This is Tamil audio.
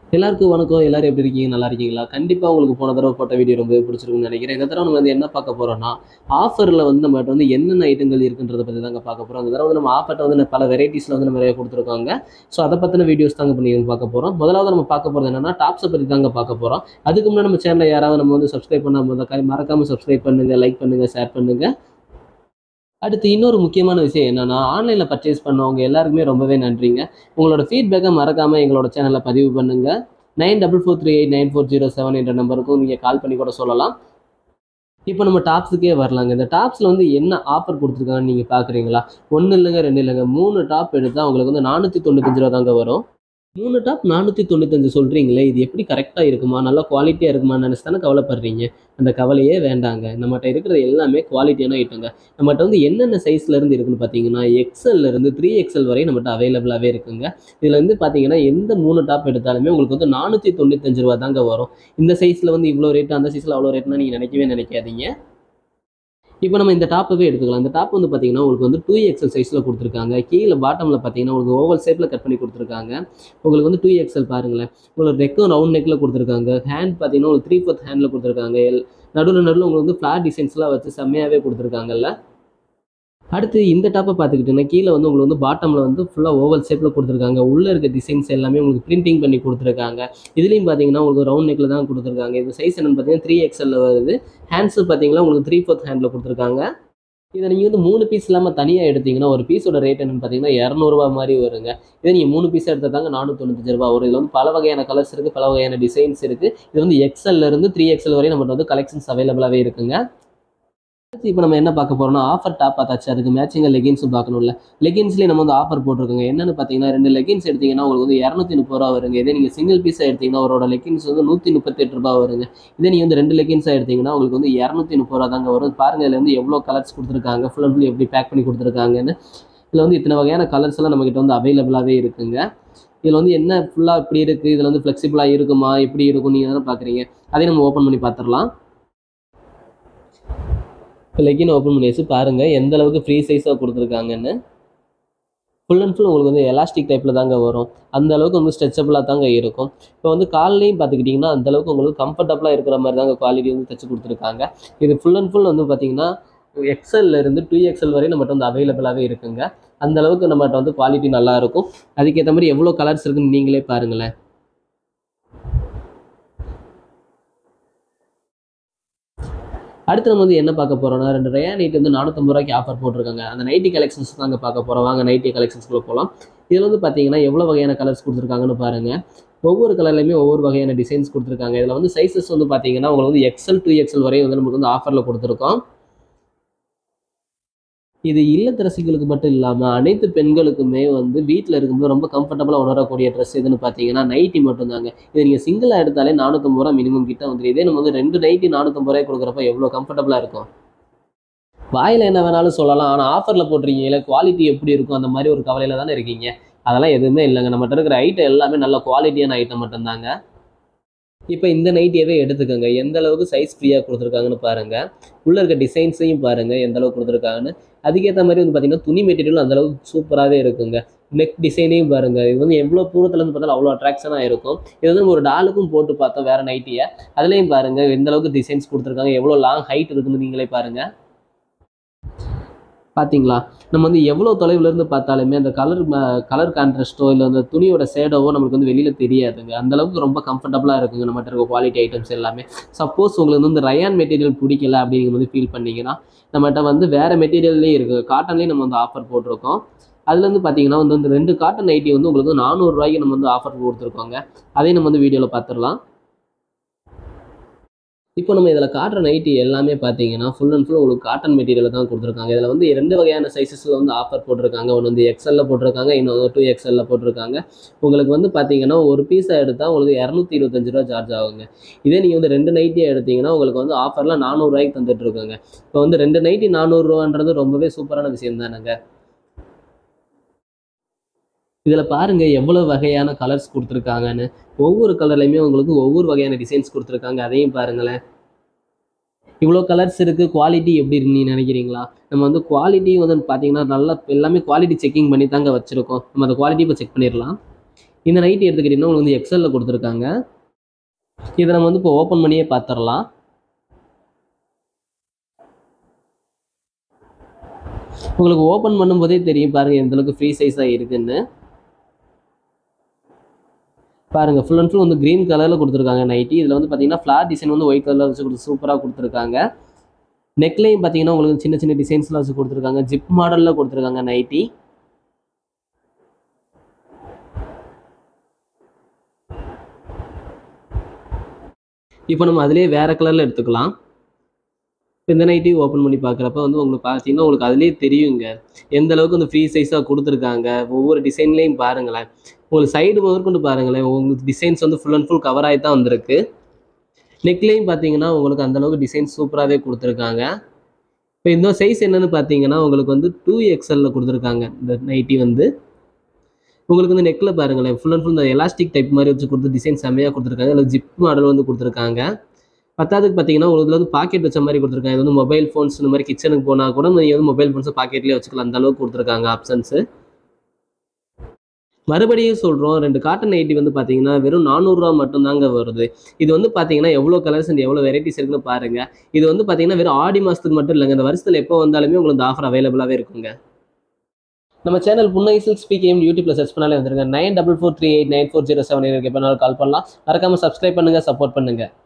எல்லாருக்கும் வணக்கம் எல்லாரும் எப்படி இருக்கீங்க நல்லா இருக்கீங்களா கண்டிப்பாக உங்களுக்கு போன தடவை போட்ட வீடியோ ரொம்ப பிடிச்சிருக்குன்னு நினைக்கிறேன் இந்த தடவை நம்ம வந்து என்ன பார்க்க போறோம்னா ஆஃபரில் வந்து நம்மகிட்ட வந்து என்னென்ன ஐட்டங்கள் இருக்குன்றத பற்றி தாங்க பார்க்க போகிறோம் அந்த தடவை வந்து நம்ம ஆஃபர்ட்ட வந்து பல வெரைட்டிஸில் வந்து நம்ம நிறைய கொடுத்துருக்காங்க ஸோ அதை பற்றின வீடியோஸ் தாங்க பண்ணி பார்க்க போகிறோம் முதலாவது நம்ம பார்க்க போகிறது என்னன்னா டாப்ஸை பற்றி தாங்க பார்க்க போகிறோம் அதுக்கு முன்னாடி நம்ம சேனலை யாராவது நம்ம வந்து சப்ஸ்கிரைப் பண்ணாமல் இருந்தால் கை- மறக்காம சப்ஸ்கிரைப் பண்ணுங்க லைக் பண்ணுங்க ஷேர் பண்ணுங்க அடுத்து இன்னொரு முக்கியமான விஷயம் என்னன்னா ஆன்லைனில் பர்ச்சேஸ் பண்ணவங்க எல்லாருக்குமே ரொம்பவே நன்றிங்க உங்களோட ஃபீட்பேக்கை மறக்காம எங்களோட சேனலில் பதிவு பண்ணுங்க nine double four three eight nine four zero seven என்ற நம்பருக்கும் நீங்கள் கால் பண்ணி கூட சொல்லலாம் இப்போ நம்ம டாப்ஸுக்கே வரலாங்க இந்த டாப்ஸில் வந்து என்ன ஆஃபர் கொடுத்துருக்காங்கன்னு நீங்கள் பார்க்குறீங்களா ஒன்றும் இல்லைங்க ரெண்டு இல்லைங்க மூணு டாப் எடுத்தால் உங்களுக்கு வந்து நானூற்றி தொண்ணூத்தஞ்சு ரூபா தாங்க வரும் மூணு டாப் நானூற்றி தொண்ணூத்தஞ்சு சொல்கிறீங்களே இது எப்படி கரெக்டாக இருக்குமா நல்லா குவாலிட்டியாக இருக்குமான்னு நினச்சி தானே கவலைப்படுறீங்க அந்த கவலையே வேண்டாங்க நம்மகிட்ட இருக்கிறது எல்லாமே குவாலிட்டியான ஐட்டங்க நம்மகிட்ட வந்து என்னென்ன சைஸ்ல இருந்து இருக்குன்னு பார்த்தீங்கன்னா எக்ஸல்ல இருந்து த்ரீ எக்ஸல் வரை நம்மகிட்ட அவைலபிளாகவே இருக்குங்க இதில் வந்து பார்த்தீங்கன்னா எந்த மூணு டாப் எடுத்தாலுமே உங்களுக்கு வந்து நானூற்றி தொண்ணூத்தஞ்சு ரூபா தாங்க வரும் இந்த சைஸில் வந்து இவ்வளோ ரேட் அந்த சைஸில் அவ்வளோ ரேட்னா நீங்கள் நினைக்கவே நினைக்காதீங்க இப்போ நம்ம இந்த டாப்பவே எடுத்துக்கலாம் இந்த டாப் வந்து பார்த்தீங்கன்னா உங்களுக்கு வந்து டூ எக்ஸல் சைஸில் கொடுத்துருக்காங்க கீழே பாட்டமில் பார்த்தீங்கன்னா உங்களுக்கு ஓவல் ஷேப்பில் கட் பண்ணி கொடுத்துருக்காங்க உங்களுக்கு வந்து டூ எக்ஸல் பாருங்களேன் உங்களுக்கு நெக்கும் ரவுண்ட் நெக்கில் கொடுத்துருக்காங்க ஹேண்ட் பார்த்தீங்கன்னா உங்களுக்கு த்ரீ ஃபோர்த் ஹேண்டில் கொடுத்துருக்காங்க நடுவில் நடுவில் உங்களுக்கு வந்து ஃப்ளாட் டிசைன்ஸ்லாம் வச்சு செம்மையாகவே கொடுத்துருக்காங்கல்ல அடுத்து இந்த டாப்பை பார்த்துக்கிட்டிங்கன்னா கீழே வந்து உங்களுக்கு வந்து பாட்டமில் வந்து ஃபுல்லாக ஓவல் ஷேப்பில் கொடுத்துருக்காங்க உள்ளே இருக்க டிசைன்ஸ் எல்லாமே உங்களுக்கு பிரிண்டிங் பண்ணி கொடுத்துருக்காங்க இதுலேயும் பார்த்தீங்கன்னா உங்களுக்கு ரவுண்ட் நெக்கில் தான் கொடுத்துருக்காங்க இது சைஸ் என்னன்னு பார்த்தீங்கன்னா த்ரீ எக்ஸலில் வருது ஹேண்ட்ஸு பார்த்தீங்கன்னா உங்களுக்கு த்ரீ ஃபோர்த் ஹேண்டில் கொடுத்துருக்காங்க இதை நீங்கள் வந்து மூணு பீஸ் இல்லாமல் தனியாக எடுத்தீங்கன்னா ஒரு பீஸோட ரேட் என்னன்னு பார்த்தீங்கன்னா இரநூறுவா மாதிரி வருங்க இதே நீங்கள் மூணு பீஸ் எடுத்தால் தாங்க நானூற்றி ரூபா வரும் இதில் வந்து பல வகையான கலர்ஸ் இருக்குது பல வகையான டிசைன்ஸ் இருக்குது இது வந்து எக்ஸல்ல இருந்து த்ரீ எக்ஸல் வரை நம்மகிட்ட வந்து கலெக்ஷன்ஸ் அவைலபிளாகவே இருக்குங்க அடுத்து இப்போ நம்ம என்ன பார்க்க போறோம்னா ஆஃபர் டாப் பார்த்தாச்சு அதுக்கு மேட்சிங்காக லெகின்ஸும் பார்க்கணும்ல லெகின்ஸ்லேயே நம்ம வந்து ஆஃபர் போட்டிருக்கோங்க என்னன்னு பார்த்தீங்கன்னா ரெண்டு லெகின்ஸ் எடுத்தீங்கன்னா உங்களுக்கு வந்து இரநூத்தி முப்பது ரூபா வருங்க இதே நீங்கள் சிங்கிள் பீஸாக எடுத்தீங்கன்னா அவரோட லெகின்ஸ் வந்து நூற்றி முப்பத்தெட்டு ரூபா வருங்க இதே நீங்கள் வந்து ரெண்டு லெகின்ஸாக எடுத்தீங்கன்னா உங்களுக்கு வந்து இரநூத்தி முப்பது ரூபா தாங்க வரும் பாருங்க இதில் வந்து எவ்வளோ கலர்ஸ் கொடுத்துருக்காங்க ஃபுல் அண்ட் ஃபுல் எப்படி பேக் பண்ணி கொடுத்துருக்காங்கன்னு இதில் வந்து இத்தனை வகையான கலர்ஸ் எல்லாம் நம்மகிட்ட வந்து அவைலபிளாகவே இருக்குங்க இதில் வந்து என்ன ஃபுல்லாக இப்படி இருக்குது இதில் வந்து ஃப்ளெக்சிபிளாக இருக்குமா எப்படி இருக்கும் நீங்கள் தானே பார்க்குறீங்க அதையும் நம்ம ஓப்பன் பண்ணி பார்த்துடலாம் இப்போ லெக்கின் ஓப்பன் பண்ணி வச்சு பாருங்கள் எந்த அளவுக்கு ஃப்ரீ சைஸாக கொடுத்துருக்காங்கன்னு ஃபுல் அண்ட் ஃபுல் உங்களுக்கு வந்து எலாஸ்டிக் டைப்பில் தாங்க வரும் அந்த அளவுக்கு வந்து ஸ்ட்ரெச்சபிளாக தாங்க இருக்கும் இப்போ வந்து கால்லையும் பார்த்துக்கிட்டிங்கன்னா அந்த அளவுக்கு உங்களுக்கு கம்ஃபர்டபுளாக இருக்கிற மாதிரி தாங்க குவாலிட்டி வந்து தைச்சு கொடுத்துருக்காங்க இது ஃபுல் அண்ட் ஃபுல் வந்து பார்த்தீங்கன்னா எக்ஸல்ல இருந்து டூ எக்ஸல் வரை நம்மகிட்ட வந்து அவைலபிளாகவே இருக்குங்க அந்த அளவுக்கு நம்மகிட்ட வந்து குவாலிட்டி நல்லா இருக்கும் அதுக்கேற்ற மாதிரி எவ்வளோ கலர்ஸ் இருக்குன்னு நீங்களே பாருங்களேன் அடுத்து நம்ம வந்து என்ன பார்க்க போறோம்னா ரெண்டு ரயா நைட் வந்து நானூற்றம்பது ரூபாய்க்கு ஆஃபர் போட்டிருக்காங்க அந்த நைட்டி கலெக்ஷன்ஸ் தாங்க பார்க்க போறோம் வாங்க நைட்டி கலெக்ஷன்ஸ்குள்ள போகலாம் இதில் வந்து பார்த்தீங்கன்னா எவ்வளோ வகையான கலர்ஸ் கொடுத்துருக்காங்கன்னு பாருங்க ஒவ்வொரு கலர்லையுமே ஒவ்வொரு வகையான டிசைன்ஸ் கொடுத்துருக்காங்க இதில் வந்து சைஸஸ் வந்து பார்த்தீங்கன்னா உங்களுக்கு வந்து எக்ஸல் டூ எக்ஸல் வரை வந்து நமக்கு வந்து ஆஃபரில் கொடுத்துருக்கோம் இது இல்லத்தரசிகளுக்கு மட்டும் இல்லாமல் அனைத்து பெண்களுக்குமே வந்து வீட்டில் இருக்கும்போது ரொம்ப கம்ஃபர்டபுளாக உணரக்கூடிய ட்ரெஸ் எதுன்னு பார்த்தீங்கன்னா நைட்டி மட்டும்தாங்க இது நீங்கள் சிங்கிளாக எடுத்தாலே நானூற்றம்பது ரூபா மினிமம் கிட்ட வந்துடும் இதே நம்ம வந்து ரெண்டு நைட்டி நானூற்றம்பது ரூபாய் கொடுக்குறப்ப எவ்வளோ கம்ஃபர்டபுளாக இருக்கும் வாயில் என்ன வேணாலும் சொல்லலாம் ஆனால் ஆஃபரில் போட்டிருக்கீங்களே குவாலிட்டி எப்படி இருக்கும் அந்த மாதிரி ஒரு கவலையில் தானே இருக்கீங்க அதெல்லாம் எதுவுமே இல்லைங்க நம்மகிட்ட இருக்கிற ஐட்டம் எல்லாமே நல்ல குவாலிட்டியான ஐட்டம் மட்டும்தாங்க இப்போ இந்த நைட்டியவே எடுத்துக்கோங்க எந்த அளவுக்கு சைஸ் ஃப்ரீயாக கொடுத்துருக்காங்கன்னு பாருங்க உள்ள இருக்க டிசைன்ஸையும் பாருங்க எந்த அளவுக்கு கொடுத்துருக்காங்கன்னு அதுக்கேற்ற மாதிரி வந்து பார்த்தீங்கன்னா துணி மெட்டீரியலும் அந்த அளவுக்கு சூப்பராகவே இருக்குங்க நெக் டிசைனையும் பாருங்க இது வந்து எவ்வளோ தூரத்துல இருந்து பார்த்தாலும் அவ்வளோ அட்ராக்ஷனாக இருக்கும் இது வந்து ஒரு டாலுக்கும் போட்டு பார்த்தோம் வேற நைட்டியை அதுலேயும் பாருங்க எந்த அளவுக்கு டிசைன்ஸ் கொடுத்துருக்காங்க எவ்வளோ லாங் ஹைட் இருக்குன்னு நீங்களே பாருங்க பாத்தீங்களா நம்ம வந்து எவ்வளோ தொலைவுல இருந்து பார்த்தாலுமே அந்த கலர் கலர் கான்ட்ராஸ்டோ இல்லை அந்த துணியோட சேடோவோ நமக்கு வந்து வெளியில தெரியாதுங்க அந்த அளவுக்கு ரொம்ப கம்ஃபர்டபுளாக இருக்குங்க நம்மகிட்ட இருக்க குவாலிட்டி ஐட்டம்ஸ் எல்லாமே சப்போஸ் உங்களுக்கு வந்து இந்த ரயான் மெட்டீரியல் பிடிக்கல அப்படின்னு வந்து ஃபீல் பண்ணீங்கன்னா நம்மகிட்ட வந்து வேற மெட்டீரியல்லே இருக்கு காட்டன்லேயும் நம்ம வந்து ஆஃபர் போட்டிருக்கோம் அதுல இருந்து பார்த்தீங்கன்னா வந்து இந்த ரெண்டு காட்டன் நைட்டி வந்து உங்களுக்கு வந்து நானூறுரூவாய்க்கு நம்ம வந்து ஆஃபர் கொடுத்துருக்கோங்க அதையும் நம்ம வந்து வீடியோவில் பார்த்துடலாம் இப்போ நம்ம இதில் காட்டுற நைட்டி எல்லாமே பார்த்தீங்கன்னா ஃபுல் அண்ட் ஃபுல் உங்களுக்கு காட்டன் மெட்டீரியல் தான் கொடுத்துருக்காங்க இதில் வந்து ரெண்டு வகையான சைஸஸில் வந்து ஆஃபர் போட்டிருக்காங்க ஒன்று வந்து எக்ஸல்ல போட்டிருக்காங்க இன்னொன்று டூ எக்ஸல்ல போட்டிருக்காங்க உங்களுக்கு வந்து பார்த்தீங்கன்னா ஒரு பீஸாக எடுத்தால் உங்களுக்கு இரநூத்தி இருபத்தஞ்சு ரூபா சார்ஜ் ஆகுங்க இதே நீங்கள் வந்து ரெண்டு நைட்டியாக எடுத்தீங்கன்னா உங்களுக்கு வந்து ஆஃபரில் நானூறுரூவாய்க்கு தந்துட்டு இருக்காங்க இப்போ வந்து ரெண்டு நைட்டி நானூறுரூவான்றது ரொம்பவே சூப்பரான விஷயம் தானேங்க இதில் பாருங்க எவ்வளோ வகையான கலர்ஸ் கொடுத்துருக்காங்கன்னு ஒவ்வொரு கலர்லையுமே உங்களுக்கு ஒவ்வொரு வகையான டிசைன்ஸ் கொடுத்துருக்காங்க அதையும் பாருங்களேன் இவ்வளோ கலர்ஸ் இருக்குது குவாலிட்டி எப்படி இருக்குன்னு நீ நினைக்கிறீங்களா நம்ம வந்து குவாலிட்டி வந்து பார்த்தீங்கன்னா நல்லா எல்லாமே குவாலிட்டி செக்கிங் பண்ணி தாங்க வச்சுருக்கோம் நம்ம அந்த குவாலிட்டி இப்போ செக் பண்ணிடலாம் இந்த நைட்டி எடுத்துக்கிட்டிங்கன்னா உங்களுக்கு வந்து எக்ஸலில் கொடுத்துருக்காங்க இதை நம்ம வந்து இப்போ ஓப்பன் பண்ணியே பார்த்துடலாம் உங்களுக்கு ஓப்பன் பண்ணும்போதே தெரியும் பாருங்கள் எந்த அளவுக்கு ஃப்ரீ சைஸாக இருக்குன்னு பாருங்க ஃபுல் அண்ட் ஃபுல் வந்து க்ரீன் கலரில் கொடுத்துருக்காங்க நைட்டி இதில் வந்து பார்த்தீங்கன்னா ஃப்ளார் டிசைன் வந்து ஒயிட் கலரில் வச்சு கொடுத்து சூப்பராக கொடுத்துருக்காங்க நெக்லையும் பார்த்தீங்கன்னா உங்களுக்கு சின்ன சின்ன டிசைன்ஸ்லாம் வச்சு கொடுத்துருக்காங்க ஜிப் மாடலில் கொடுத்துருக்காங்க நைட்டி இப்போ நம்ம அதிலே வேறு கலரில் எடுத்துக்கலாம் இப்போ இந்த நைட்டி ஓப்பன் பண்ணி பார்க்குறப்ப வந்து உங்களுக்கு பார்த்தீங்கன்னா உங்களுக்கு அதிலே தெரியுங்க எந்த அளவுக்கு வந்து ஃப்ரீ சைஸாக கொடுத்துருக்காங்க ஒவ்வொரு டிசைன்லேயும் பாருங்களேன் உங்களுக்கு சைடு முதற்கொண்டு பாருங்களேன் உங்களுக்கு டிசைன்ஸ் வந்து ஃபுல் அண்ட் ஃபுல் கவர் ஆகி தான் வந்திருக்கு நெக்லையும் பார்த்தீங்கன்னா உங்களுக்கு அந்த அளவுக்கு டிசைன் சூப்பராகவே கொடுத்துருக்காங்க இப்போ இந்த சைஸ் என்னன்னு பார்த்தீங்கன்னா உங்களுக்கு வந்து டூ எக்ஸ்எல்ல கொடுத்துருக்காங்க இந்த நைட்டி வந்து உங்களுக்கு வந்து நெக்கில் பாருங்களேன் ஃபுல் அண்ட் ஃபுல் இந்த எலாஸ்டிக் டைப் மாதிரி வச்சு கொடுத்து டிசைன் செம்மையாக கொடுத்துருக்காங்க இல்லை ஜிப் மாடல் வந்து கொடுத்துருக்காங்க பத்தாவதுக்கு பார்த்தீங்கன்னா உங்களுக்கு இதில் வந்து பாக்கெட் வச்ச மாதிரி கொடுத்துருக்காங்க இது வந்து மொபைல் ஃபோன்ஸ் இந்த மாதிரி கிச்சனுக்கு போனால் கூட நீங்கள் வந்து மொபைல் ஃபோன்ஸை பாக்கெட்லேயே வச்சுக்கலாம் அந்த அளவுக்கு கொடுத்துருக்காங்க ஆப்ஷன்ஸு மறுபடியும் சொல்கிறோம் ரெண்டு காட்டன் நைட்டி வந்து பார்த்தீங்கன்னா வெறும் நானூறுரூவா மட்டும்தாங்க வருது இது வந்து பார்த்தீங்கன்னா எவ்வளோ கலர்ஸ் அண்ட் எவ்வளோ வெரைட்டிஸ் இருக்குன்னு பாருங்கள் இது வந்து பார்த்தீங்கன்னா வெறும் ஆடி மாதத்துக்கு மட்டும் இல்லைங்க இந்த வருஷத்தில் எப்போ வந்தாலுமே உங்களுக்கு இந்த ஆஃபர் அவைலபிளாகவே இருக்குங்க நம்ம சேனல் புன்னை சில்க் ஸ்பீக்கிங் யூடியூப்ல சர்ச் பண்ணாலே வந்துருங்க nine double four three eight nine four zero seven எனக்கு எப்போனாலும் கால் பண்ணலாம் மறக்காம சப்ஸ்கிரைப் பண்ணுங்க சப்போர்ட் பண்ணுங்க